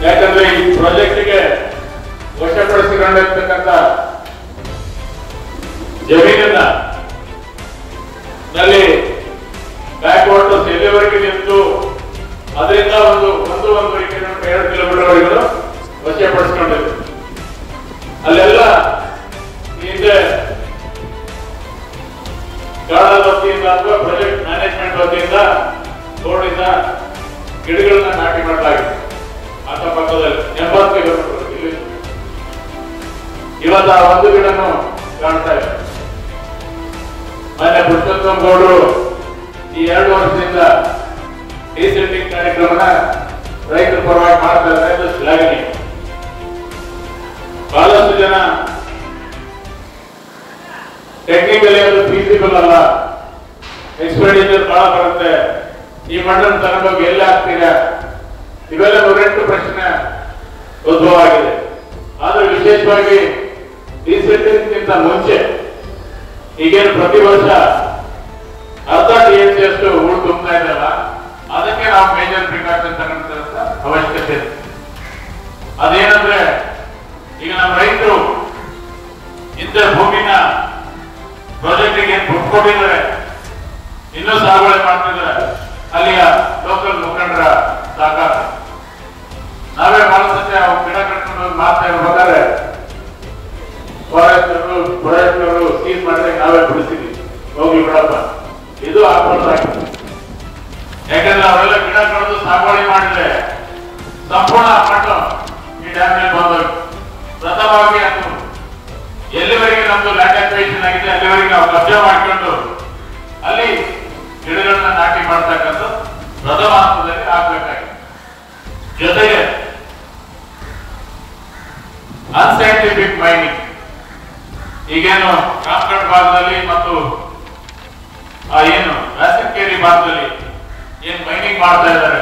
ಯಾಕಂದ್ರೆ ಈ ಪ್ರಾಜೆಕ್ಟ್ಗೆ ವಶಪಡಿಸಿಕೊಂಡಿರ್ತಕ್ಕಂಥ ಜಮೀನನ್ನ ನಲ್ಲಿ ಬ್ಯಾಕ್ ವಾಟರ್ಸ್ ಎಲ್ಲಿವರೆಗೆ ನಿಂತು ಅದರಿಂದ ಒಂದು ಒಂದು ಒಂದೂವರೆ ಕಿಲೋಮೀಟರ್ ಎರಡು ಕಿಲೋಮೀಟರ್ ವರೆಗೂ ವಶಪಡಿಸಿಕೊಂಡಿದೆ ಅಲ್ಲೆಲ್ಲ ಈ ಹಿಂದೆ ಗಾರ್ಡನ್ ವತಿಯಿಂದ ಅಥವಾ ಪ್ರಾಜೆಕ್ಟ್ ಮ್ಯಾನೇಜ್ಮೆಂಟ್ ವತಿಯಿಂದ ಬೋರ್ಡಿಂದ ಗಿಡಗಳನ್ನ ನಾಟಿ ಮಾಡಲಾಗಿದೆ ಅಕ್ಕಪಕ್ಕದಲ್ಲಿ ಎಂಬತ್ತು ಕಿಲೋಮೀಟರ್ ಇಲ್ಲಿ ಇವತ್ತು ಆ ಒಂದು ಗಿಡನು ಕಾಣ್ತಾ ಇದೆ ಮೊನ್ನೆ ಪುರುಷೋತ್ತಮ ಗೌಡರು ಈ ಎರಡು ವರ್ಷದಿಂದ ಡಿಸೆಂಟಿಂಗ್ ಕಾರ್ಯಕ್ರಮನ ರೈತರ ಪರವಾಗಿ ಮಾಡ್ತಾ ಇದ್ದಾರೆ ಇದು ಶ್ಲಾಘನೀಯ ಬಹಳಷ್ಟು ಜನ ಟೆಕ್ನಿಕಲಿ ಅದು ಫೀಸಿಬಲ್ ಅಲ್ಲ ಎಕ್ಸ್ಪೆಂಡಿಚರ್ ಬಹಳ ಬರುತ್ತೆ ಈ ಮಣ್ಣನ್ನು ತಗೊಂಡೋಗಿ ಎಲ್ಲಿ ಹಾಕ್ತೀರಾ ಇವೆಲ್ಲ ನೂರೆಂಟು ಪ್ರಶ್ನೆ ಉದ್ಭವ ಆಗಿದೆ ಆದ್ರೆ ವಿಶೇಷವಾಗಿ ಡಿಸೆಂಟಿಂಗ್ಗಿಂತ ಮುಂಚೆ ಈಗೇನು ಪ್ರತಿ ವರ್ಷ ಅರ್ಧ ಟಿ ಎಂ ಸಿ ಅಷ್ಟು ಹೂಳು ತುಂಬ್ತಾ ಇದೆಯಲ್ಲ ಅದಕ್ಕೆ ನಾವು ಮೇಜರ್ ಪ್ರಿಕಾಷನ್ ತಗೊಂಡಿದ್ದಂತ ಅವಶ್ಯಕತೆ ಇದೆ ಅದೇನಂದ್ರೆ ಈಗ ನಮ್ಮ ರೈತರು ಇಂಥ ಭೂಮಿನ ಪ್ರಾಜೆಕ್ಟಿಗೆ ಏನ್ ದುಡ್ಡು ಕೊಟ್ಟಿದ್ದಾರೆ ಇನ್ನೂ ಸಾಗುವಳಿ ಮಾಡ್ತಿದ್ದಾರೆ ಅಲ್ಲಿಯ ಲೋಕಲ್ ಮುಖಂಡರ ಸಹಕಾರ ನಾವೇ ಬಹಳ ಸತ್ಯ ಅವು ಗಿಡ ಕಟ್ಕೊಂಡು ಹೋಗಿ ಮಾತಾ ಇರ್ಬೇಕಾದ್ರೆ ಫಾರೆಸ್ಟರು ಫಾರೆಸ್ಟರು ಸೀಸ್ ಮಾಡಿದ್ರೆ ನಾವೇ ಬಿಡಿಸಿದ್ವಿ ಹೋಗಿ ಬಿಡಪ್ಪ ಇದು ಹಾಕೊಂಡ್ರಾಗ್ತದೆ ಯಾಕಂದ್ರೆ ಅವೆಲ್ಲ ಗಿಡ ಕಡಿದು ಸಾಗುವಳಿ ಮಾಡಿದ್ರೆ ಸಂಪೂರ್ಣ ಮಣ್ಣು ಈ ಡ್ಯಾಮ್ ಮೇಲೆ ಬಂದೋಗಿ ಪ್ರಥಮವಾಗಿ ಅದು ಎಲ್ಲಿವರೆಗೆ ನಮ್ದು ಲ್ಯಾಂಡ್ ಅಕ್ವಿಷನ್ ಆಗಿದೆ ಅಲ್ಲಿವರೆಗೆ ನಾವು ಕಬ್ಜಾ ಮಾಡ್ಕೊಂಡು ಅಲ್ಲಿ ಗಿಡಗಳನ್ನ ನಾಟಿ ಮಾಡ್ತಕ್ಕಂಥ ಪ್ರಥಮ ಹಂತದಲ್ಲಿ ಆಗ್ಬೇಕಾಗಿದೆ ಜೊತೆಗೆ ಅನ್ಸೈಂಟಿಫಿಕ್ ಮೈನಿಂಗ್ ಈಗೇನು ಕಾಮಗಢ ಭಾಗದಲ್ಲಿ ಮತ್ತು ಆ ಏನು ವ್ಯಾಸಕೇರಿ ಭಾಗದಲ್ಲಿ ಏನ್ ಮೈನಿಂಗ್ ಮಾಡ್ತಾ ಇದ್ದಾರೆ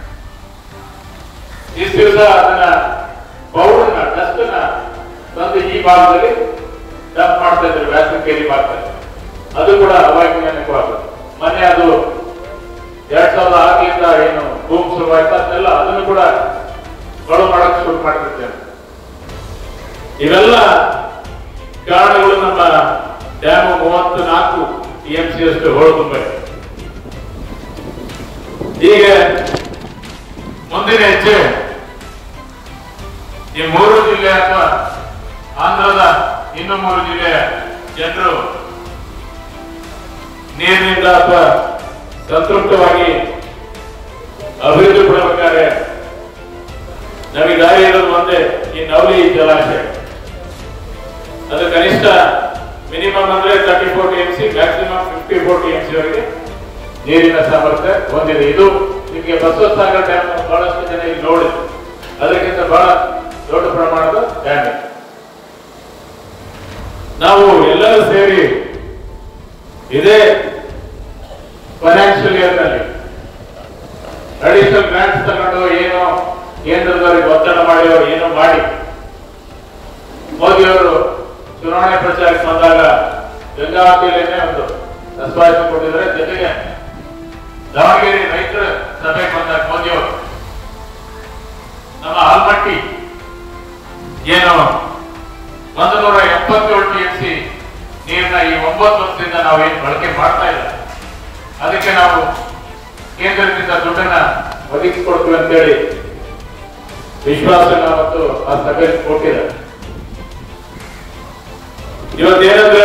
ಇಷ್ಟು ದಿವಸ ಅದನ್ನ ಪೌಡರ್ನ ಡಸ್ಟ್ನ ತಂದು ಈ ಭಾಗದಲ್ಲಿ ಡಂಪ್ ಮಾಡ್ತಾ ಇದ್ದಾರೆ ವ್ಯಾಸಕೇರಿ ಭಾಗದಲ್ಲಿ ಅದು ಕೂಡ ಅವೈಜ್ಞಾನಿಕವಾಗುತ್ತೆ ಮೊನ್ನೆ ಅದು ಎರಡ್ ಸಾವಿರದ ಆರರಿಂದ ಏನು ಭೂಮಿ ಶುರುವಾಯ್ತು ಅದನ್ನೆಲ್ಲ ಅದನ್ನು ಕೂಡ ಕಳು ಮಾಡಕ್ ಶುರು ಮಾಡ್ತಿರ್ತೇವೆ ಇವೆಲ್ಲ ಕಾರಣಗಳು ನಮ್ಮ ಡ್ಯಾಮ್ ಮೂವತ್ತು ನಾಲ್ಕು ಟಿ ಎಂ ಸಿ ಅಷ್ಟು ಹೋಳು ತುಂಬ ಈಗ ಮುಂದಿನ ಹೆಜ್ಜೆ ಈ ಮೂರು ಜಿಲ್ಲೆ ಅಥವಾ ಆಂಧ್ರದ ಇನ್ನು ಮೂರು ಜಿಲ್ಲೆಯ ಜನರು ನೀರಿನಿಂದ ಅಥವಾ ಸಂತೃಪ್ತವಾಗಿ ಅಭಿವೃದ್ಧಿ ಪಡಬೇಕಾದ್ರೆ ನಮಗೆ ದಾರಿ ಇರೋದು ಒಂದೇ ಈ ನವಲಿ ಜಲಾಶಯ ಅದು ಕನಿಷ್ಠ ಮಿನಿಮಮ್ ಅಂದ್ರೆ thirty four T M C maximum fifty four T M C ವರೆಗೆ ನೀರಿನ ಸಾಮರ್ಥ್ಯ ಹೊಂದಿದೆ ಇದು ನಿಮಗೆ ಬಸವಸಾಗರ ಡ್ಯಾಮ್ ಬಹಳಷ್ಟು ಜನ ಇಲ್ಲಿ ನೋಡಿದೆ ಅದಕ್ಕಿಂತ ಬಹಳ ದೊಡ್ಡ ಪ್ರಮಾಣದ ಡ್ಯಾಮ್ ಇದೆ ನಾವು ಎಲ್ಲರೂ ಸೇರಿ ಇದೇ ಫೈನಾನ್ಷಿಯಲ್ ಇಯರ್ ನಲ್ಲಿ ಅಡಿಷನಲ್ ಗ್ರಾಂಟ್ಸ್ ತಗೊಂಡು ಏನೋ ಕೇಂದ್ರದವರಿಗೆ ಒತ್ತಡ ಮಾಡಿ ಅವ್ರು ಏನೋ ಮಾಡಿ ಮೋದಿ ಅವರು ಚುನಾವಣೆ ಪ್ರಚಾರಕ್ಕೆ ಬಂದಾಗ ಗಂಗಾವತಿಯಲ್ಲೇನೆ ಒಂದು ಆಶ್ವಾಸನೆ ಕೊಟ್ಟಿದ್ದಾರೆ ಜೊತೆಗೆ ದಾವಣಗೆರೆ ರೈತರ ಸಭೆಗೆ ಬಂದಾಗ ಮೋದಿ ಅವರು ನಮ್ಮ ಆಲ್ಮಟ್ಟಿ ಏನು ಒಂದು ನೂರ ಎಪ್ಪತ್ತೇಳು ಟಿ ಎಂ ಸಿ ನೀರನ್ನ ಈ ಒಂಬತ್ತು ವರ್ಷದಿಂದ ನಾವು ಏನು ಬಳಕೆ ಮಾಡ್ತಾ ಇಲ್ಲ ಅದಕ್ಕೆ ನಾವು ಕೇಂದ್ರದಿಂದ ದುಡ್ಡನ್ನ ಒದಗಿಸಿಕೊಡ್ತೀವಿ ಅಂತೇಳಿ ವಿಶ್ವಾಸನ ಮತ್ತು ಆ ಸಭೆಯಲ್ಲಿ ಕೊಟ್ಟಿದ್ದಾರೆ ಇವತ್ತೇನಂದ್ರೆ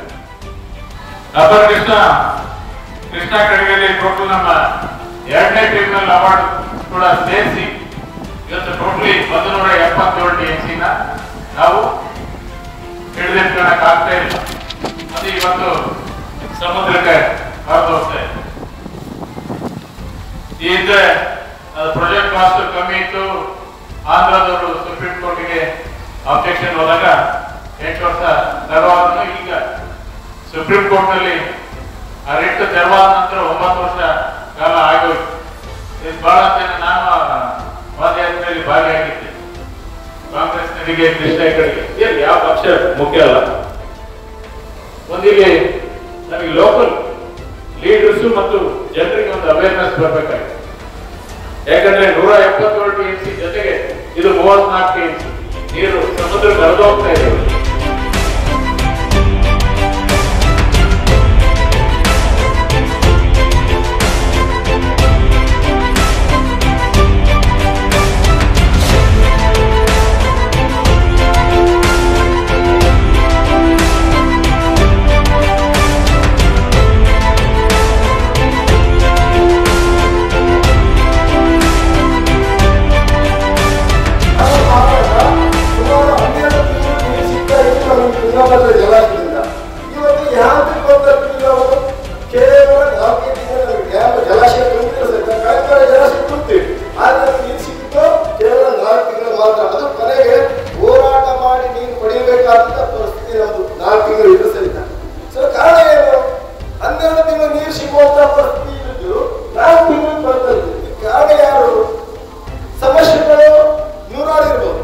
ಅಪರ ಕೃಷ್ಣ ಕೃಷ್ಣ ಕಡೆಯಲ್ಲಿ ಕೊಟ್ಟು ನಮ್ಮ ಎರಡನೇ ಟ್ರಿಬ್ಯುನಲ್ ಅವಾರ್ಡ್ ಕೂಡ ಸೇರಿಸಿ ಇವತ್ತು ಟೋಟಲಿ ಒಂದು ನೂರ ಎಪ್ಪತ್ತೇಳು ಟಿ ಎಂ ಸಿನ ನಾವು ಹಿಡಿದಿಟ್ಕೊಳಕ್ ಆಗ್ತಾ ಇಲ್ಲ ಅದು ಇವತ್ತು ಸಮುದ್ರಕ್ಕೆ ಹರಿದು ಹೋಗ್ತಾ ಇದೆ ಈ ಹಿಂದೆ ಅದು ಪ್ರಾಜೆಕ್ಟ್ ಕಾಸ್ಟ್ ಕಮ್ಮಿ ಇತ್ತು ಆಂಧ್ರದವರು ಸುಪ್ರೀಂ ಕೋರ್ಟ್ಗೆ ಅಬ್ಜೆಕ್ಷನ್ ಹೋದಾಗ ಎಂಟು ವರ್ಷ ತೆರವಾದ ಈಗ ಸುಪ್ರೀಂ ಕೋರ್ಟ್ ನಲ್ಲಿ ಆ ರಿಟ್ ತೆರವಾದ ನಂತರ ಒಂಬತ್ತು ವರ್ಷ ಕಾಲ ಆಗೋಯ್ತು ಇದು ಬಹಳ ಜನ ನಾನು ಪಾದಯಾತ್ರೆಯಲ್ಲಿ ಭಾಗಿಯಾಗಿದ್ದೆ ಕಾಂಗ್ರೆಸ್ ನಡಿಗೆ ಕೃಷ್ಣ ಹೆಗಡೆಗೆ ಏನು ಯಾವ ಪಕ್ಷ ಮುಖ್ಯ ಅಲ್ಲ ಒಂದಿಗೆ ನಮಗೆ ಲೋಕಲ್ ಲೀಡರ್ಸ್ ಮತ್ತು ಜನರಿಗೆ ಒಂದು ಅವೇರ್ನೆಸ್ ಬರಬೇಕಾಗಿದೆ ಯಾಕಂದ್ರೆ ನೂರ ಎಪ್ಪತ್ತೇಳು ಟಿ ಎಂ ಸಿ ಜೊತೆಗೆ ಮೂವತ್ನಾಲ್ಕು ಟಿ ಎಂ ನೀರು ಸಮುದ್ರಕ್ಕೆ ಹರಿದು ಹೋಗ್ತಾ ಇದೆ ನಾವು ಮಾತಾಡ ಸುಮಾರು ಹನ್ನೆರಡು ತಿಂಗಳು ನೀರು ಸಿಗ್ತಾ ಇತ್ತು ನಮಗೆ ತುಂಗಭದ್ರಾ ಜಲಾಶಯದಿಂದ ಇವತ್ತು ಯಾಂತ್ರಿಕ ಪದ್ಧತಿಯಲ್ಲಿ ನಾವು ಕೇವಲ ನಾಲ್ಕೈದು ತಿಂಗಳು ನಮಗೆ ಯಾವ ಜಲಾಶಯ ತುಂಬಿದ್ರೆ ಸಹಿತ ಕಾಯ್ತಾರೆ ಜಲಾಶಯ ತುಂಬ್ತೀವಿ ಆದ್ರೆ ನಮಗೆ ನೀರು ಸಿಕ್ಕಿತ್ತು ಕೇವಲ ನಾಲ್ಕು ತಿಂಗಳು ಮಾತ್ರ ಅದು ಕೊನೆಗೆ ಹೋರಾಟ ಮಾಡಿ ನೀರು ಪಡೆಯಬೇಕಾದಂತ ಪರಿಸ್ಥಿತಿ ನಮ್ದು ನಾಲ್ಕು ತಿಂಗಳು ಇದ್ರು ಸಹಿತ ಸೊ ಕಾರಣ ಏನು ಹನ್ನೆರಡು ತಿಂಗಳು ನೀರು ಸಿಗುವಂತ ಪರಿಸ್ಥಿತಿ ಇದ್ದು ನಾಲ್ಕು ತಿಂಗಳು ಬರ್ತದೆ ಇದಕ್ಕೆ ಕಾರಣ ಯಾರು ಸಮಸ್ಯೆಗಳು ನೂರಾರು ಇರ್ಬೋದು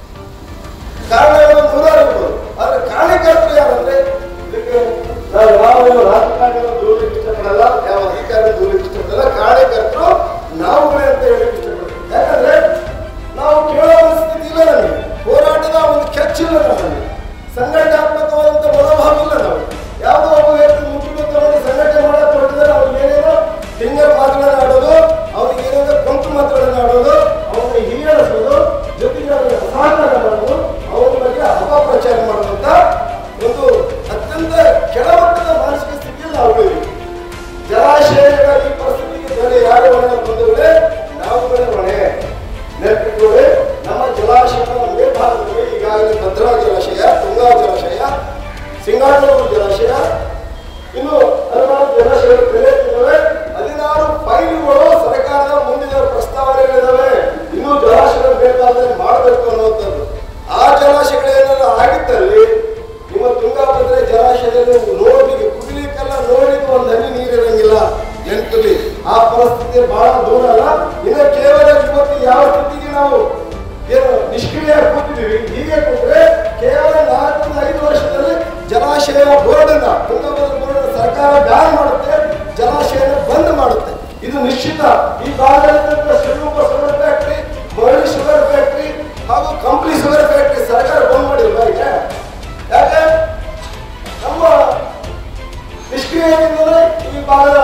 ಕಾರಣಗಳು ನೂರಾರು ಇರ್ಬೋದು ಆದ್ರೆ ಕಾರಣಕರ್ತರು ಯಾರಂದ್ರೆ ಇದಕ್ಕೆ ನಾವು ಯಾವ ರಾಜಕಾರಣಿಗಳ ದೂರಕ್ಕೆ ಇಷ್ಟಪಡಲ್ಲ ಯಾವ ಅಧಿಕಾರಿ ದೂರಕ್ಕೆ ಇಷ್ಟಪಡಲ್ಲ ಕಾರಣಕರ್ತರು ನಾವುಗಳೇ ಅಂತ ಹೇಳಕ್ಕೆ ಇಷ್ಟಪಡ್ತೀವಿ ಯಾಕಂದ್ರೆ ನಾವು ಕೇಳೋ ಸ್ಥಿತಿ ಇಲ್ಲ ನಮಗೆ ಹೋರಾಟದ ಒಂದು ಕೆಚ್ಚಿಲ್ಲ ನಮ್ಮಲ್ಲಿ ಸಂಘಟನಾತ್ಮಕವಾದಂತ ಮನೋಭಾವ ಇಲ್ಲ ನಾವು ಯಾವುದೋ ಒಬ್ಬ ವ್ಯಕ್ತಿ ಮುಖ್ಯಮಂತ್ರಿ ತಗೊಂಡು ಸಂಘಟನೆ ಮಾಡಕ್ ಹೊರಟಿದ್ದಾರೆ ಅವ್ರಿಗೆ ಏನೇನೋ ತಿಂಗಳ ಮಾತುಗಳನ್ನ ಆಡೋದು ಅವ್ರಿಗೆ ಏನೇನೋ ಕೊಂಕು ಮಾತುಗಳನ್ನ ಆಡೋದು ಅವನ್ನ ಹೀಯಾಳಿಸೋದು ಜೊತೆಗೆ ಅವರಿಗೆ ಅಸಹಕಾರ ಮಾಡೋದು ಅವರ ಬಗ್ಗೆ ಅಪಪ್ರಚಾರ ಮಾಡುವಂತ ಒಂದು ಅತ್ಯಂತ ಕೆಳಮಟ್ಟದ ಮಾನಸಿಕ ಸ್ಥಿತಿಯಲ್ಲಿ ನಾವು ಇದ್ದೀವಿ. ಜಲಾಶಯಗಳ ಈ ಪರಿಸ್ಥಿತಿಗೆ ಬೇರೆ ಯಾರು ಹೊಣೆ ಬಂದವರೇ ನಾವುಗಳೇ ಹೊಣೆ ನೆನಪಿಟ್ಕೊಳ್ಳಿ ನಮ್ಮ ಜಲಾಶಯಗಳ ಮೇಲ್ಭಾಗದಲ್ಲಿ ಈಗಾಗಲೇ ಭದ್ರಾ ಜಲಾಶಯ ತುಂಗಾ ಜಲಾಶಯ ಸಿಂಗಾಟೂರು ಜಲಾಶಯ ಇನ್ನು ಹಲವಾರು ಜಲಾಶಯಗಳು ಬೆಳೆಯುತ್ತಿದ್ದಾವೆ ಹದಿನಾರು ಫೈಲ್ಗಳು ಸರ್ಕಾರದ ಮುಂದಿನ ಪ್ರಸ್ತಾವನೆಗಳಿದಾವೆ ಇನ್ನೂ ಜಲಾಶಯಗಳ ಮೇಲ್ಭಾಗದಲ್ಲಿ ಮಾಡಬೇಕು ಅನ್ನುವಂಥದ್ದು ಆ ಜಲಾಶಯಗಳೇನಾದ್ರು ಆಗಿದ್ದಲ್ಲಿ ನಿಮ್ಮ ತುಂಗಾಭದ್ರಾ ಜಲಾಶಯದಲ್ಲಿ ನೀವು ನೋಡ್ಲಿಕ್ಕೆ ಕುಡಿಲಿಕ್ಕೆಲ್ಲ ನೋಡ್ಲಿಕ್ಕೆ ಒಂದು ಹನಿ ನೀರಿರಂಗಿಲ್ಲ ನೆನಪಲ್ಲಿ ಆ ಪರಿಸ್ಥಿತಿ ಬಹಳ ದೂರ ಅಲ್ಲ ಇನ್ನು ಕೇವಲ ಇವತ್ತು ಯಾವ ಸ್ಥಿತಿಗೆ ನಾವು ಏನು ನಿಷ್ಕ್ರಿಯ ಕೂತಿದ್ದೀವಿ ಹೀಗೆ ಕೂತ್ರೆ ಕೇವಲ ನಾಲ್ಕರಿಂದ ಐದು ವರ್ಷದಲ್ಲಿ ಜಲಾಶಯ ಬೋರ್ಡನ್ನ ತುಂಗಭದ್ರಾ ಬೋರ್ಡ್ ಸರ್ಕಾರ ಬ್ಯಾನ್ ಮಾಡುತ್ತೆ ಜಲಾಶಯನ ಬಂದ್ ಮಾಡುತ್ತೆ ಇದು ನಿಶ್ಚಿತ ಈ ಭಾಗದಲ್ಲಿ ಶಿವಮೊಗ್ಗ ಶುಗರ್ ಫ್ಯಾಕ್ಟ್ರಿ ಮರಳಿ ಶುಗರ್ ಫ್ಯಾಕ್ಟ್ರಿ ಹಾಗೂ ಕಂಪ್ಲಿ ಶುಗರ್ ಫ್ಯಾಕ್ಟ್ರಿ ಸರ್ಕಾರ ಬಂದ್ ಮಾಡಿಲ್ವಾ ಈಗ ಯಾಕೆ ನಮ್ಮ ನಿಷ್ಕ್ರಿಯದಿಂದಲೇ ಈ ಭಾಗದ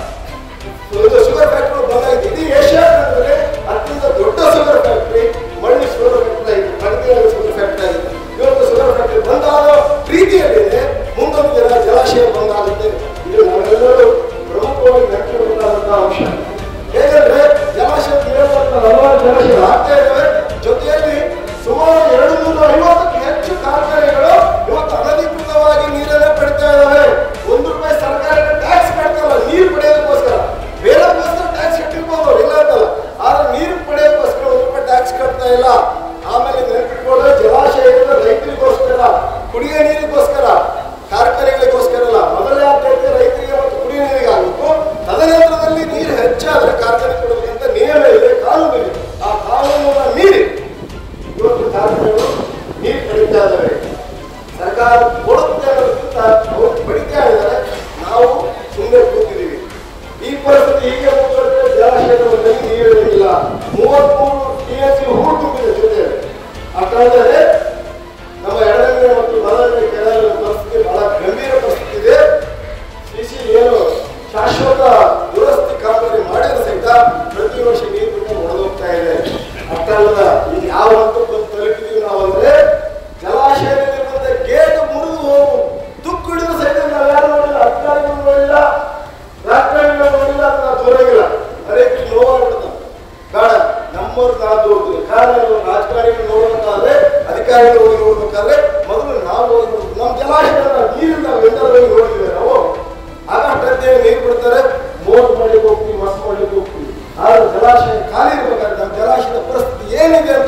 ಇದು ಶುಗರ್ ಫ್ಯಾಕ್ಟ್ರಿ ಬಂದಾಗಿದೆ ಇದು ಏಷ್ಯಾ ಖಂಡದಲ್ಲಿ ಅತ್ಯಂತ ದೊಡ್ಡ ಶುಗರ್ ಫ್ಯಾಕ್ಟ್ರಿ ಮಳ್ಳಿ ಶುಗರ್ ಫ್ಯಾಕ್ಟ್ರಿ ಆಯಿತು ಪ್ರಗತಿಯಾದ ಶುಗರ್ ಫ್ಯಾಕ್ಟ್ರಿ ಆಯಿತು ಇವತ್ತು ಶುಗರ್ ಫ್ಯಾಕ್ಟ್ರಿ ಬಂದಾದ ರೀತಿಯಲ್ಲಿದೆ ಮುಂದೊಂದು ದಿನ ಜಲಾಶಯ ಬಂದಾಗುತ್ತೆ ಇದು ನಾವೆಲ್ಲರೂ ಪ್ರಮುಖವಾಗಿ ನೆನಪಿಡಬೇಕಾದಂತಹ ಅಂಶ ಹೇಗೆಂದ್ರೆ ಜಲಾಶಯ ಮೇಲ್ಪಟ್ಟ ಹಲವಾರು ಜಲಾಶಯ ಆಗ್ತಾ ಇದ್ದಾವೆ ಜೊತೆಯಲ್ಲಿ ಸುಮಾರು ಎರಡು ನೂರ ಐವತ್ತಕ್ಕೂ ಹೆಚ್ಚು ಕಾರ್ಖಾನೆಗಳು ಇವತ್ತು ಅನಧಿಕೃತವಾಗಿ ನೀರನ್ನ ಪಡಿತಾ ಇದ್ದಾವೆ ಒಂದು ರೂಪಾಯಿ ಸರ್ಕಾರಕ್ಕೆ ಟ್ಯಾಕ್ಸ್ ಕಟ್ತಲ್ಲ ನೀರು ಪಡೆಯೋದಕ್ಕೋಸ್ಕರ ಬೇರೆಗೋಸ್ಕರ ಟ್ಯಾಕ್ಸ್ ಕಟ್ಟಿರ್ಬೋದು ಅವ್ರು, ಇಲ್ಲ ಅಂತಲ್ಲ ಆದ್ರೆ ನೀರು ಪಡೆಯೋದಕ್ಕೋಸ್ಕರ ಒಂದು ರೂಪಾಯಿ ಟ್ಯಾಕ್ಸ್ ಕಟ್ತಾ ಇಲ್ಲ ಆಮೇಲೆ ನೆನಪಿಟ್ಕೊಳ್ಳೋ ಜಲಾಶಯಗಳ ರೈತರಿಗೋಸ್ಕರ ಕುಡಿಯೋ ನೀರಿಗೋಸ್ಕರ ಕಾರ್ಖಾನೆಗಳಿಗೋಸ್ಕರ ಅಲ್ಲ ಮೊದಲೇ ಆದ್ಯತೆ ರೈತರಿಗೆ ಮತ್ತು ಕುಡಿಯೋ ನೀರಿಗೆ ಆಗಬೇಕು ತದನಂತರದಲ್ಲಿ ನೀರು ಹೆಚ್ಚಾದ್ರೆ ಕಾರ್ಖಾನೆ ಕೊಡಬೇಕಂತ ನಿಯಮ ಇದೆ ಕಾನೂನು ಇದೆ ಆ ಕಾನೂನನ್ನ ಮೀರಿ ಇವತ್ತು ಕಾರ್ಖಾನೆಗಳು ನೀರು ಪಡಿತಾ ಇದ್ದಾವೆ ಸರ್ಕಾರ ಕೊಡುತ್ತೆ ಅನ್ನೋದಕ್ಕಿಂತ ಅವರು ಪಡಿತಾ ಇದ್ದಾರೆ ನಾವು ಸುಮ್ಮನೆ ಕೂತಿದ್ದೀವಿ ಈ ಪರಿಸ್ಥಿತಿ ಹೀಗೆ ಮುಂದುವರೆದ್ರೆ ಜಲಾಶಯದ ಒಂದು ನೀರು ಇರಲಿಲ್ಲ ಮೂವತ್ಮೂರು ಟಿ ಎಸ್ ಸಿ ಹೂಳು ತುಂಬಿದೆ ಜೊತೆಯಲ್ಲಿ ಅಷ್ಟಾದರೆ ನಮ್ಮ ಎಡಗಡೆ ಮತ್ತು ಬಲಗಡೆ ಕೆಳಗಡೆ ಪರಿಸ್ಥಿತಿ ಬಹಳ ಗಂಭೀರ ಪರಿಸ್ಥಿತಿ ಇದೆ ಸಿಸಿ ಏನು ಶಾಶ್ವತ ದುರಸ್ತಿ ಕಾಮಗಾರಿ ಮಾಡಿದ್ರೆ ಸಹಿತ ಪ್ರತಿ ವರ್ಷ ನೀರು ಬಿಟ್ಟು ಒಡೆದೋಗ್ತಾ ಇದೆ ಅಷ್ಟಲ್ಲದ ಈಗ ಯಾವ ಹಂತಕ್ಕೆ ಬಂದು ತಲುಪಿದೀವಿ ನಾವು ಅಂದ್ರೆ ಜಲಾಶಯದಲ್ಲಿರುವಂತ ಗೇಟ್ ಮುರಿದು ಹೋಗು ತುಕ್ಕು ಹಿಡಿದು ಸಹಿತ ನಾವು ಯಾರು ನೋಡಿಲ್ಲ ಅಧಿಕಾರಿಗಳು ನೋಡಿಲ್ಲ ರಾಜಕಾರಣಿಗಳು ನೋಡಿಲ್ಲ ಅಂತ ನಾವು ದೂರಾಗಿಲ್ಲ ಅದೇ ನೋವಾಗ್ಬಿಡ್ತಾನೆ ಬೇಡ ನಮ್ಮವ್ರು ನಾವು ದೂರದಿಲ್ಲ ಕಾರಣ ಏನು? ರಾಜಕಾರಣಿಗಳು ನೋಡ್ಬೇಕಾದ್ರೆ ಅಧಿಕಾರಿಗಳು ಹೋಗಿ ನೋಡ್ಬೇಕಾದ್ರೆ ಮೊದಲು ನಾವು ಹೋಗಿ ನೋಡ್ಬೇಕು ನಮ್ಮ ಜಲಾಶಯ ನೀರಿಂದ ಎಲ್ಲರೂ ಹೋಗಿ ನೋಡಿದ್ವಿ ನಾವು ಆಗ ಅಷ್ಟೇ ನೀರು ಬಿಡ್ತಾರೆ ಮೋಟ್ ಮಾಡ್ಲಿಕ್ಕೆ ಹೋಗ್ತೀವಿ ಮಸ್ ಮಾಡ್ಲಿಕ್ಕೆ ಹೋಗ್ತೀವಿ ಆದ್ರೆ ಜಲಾಶಯ ಖಾಲಿ ಇರ್ಬೇಕಾದ್ರೆ ನಮ್ಮ ಜಲಾಶಯದ ಪರಿಸ್ಥಿತಿ ಏನಿದೆ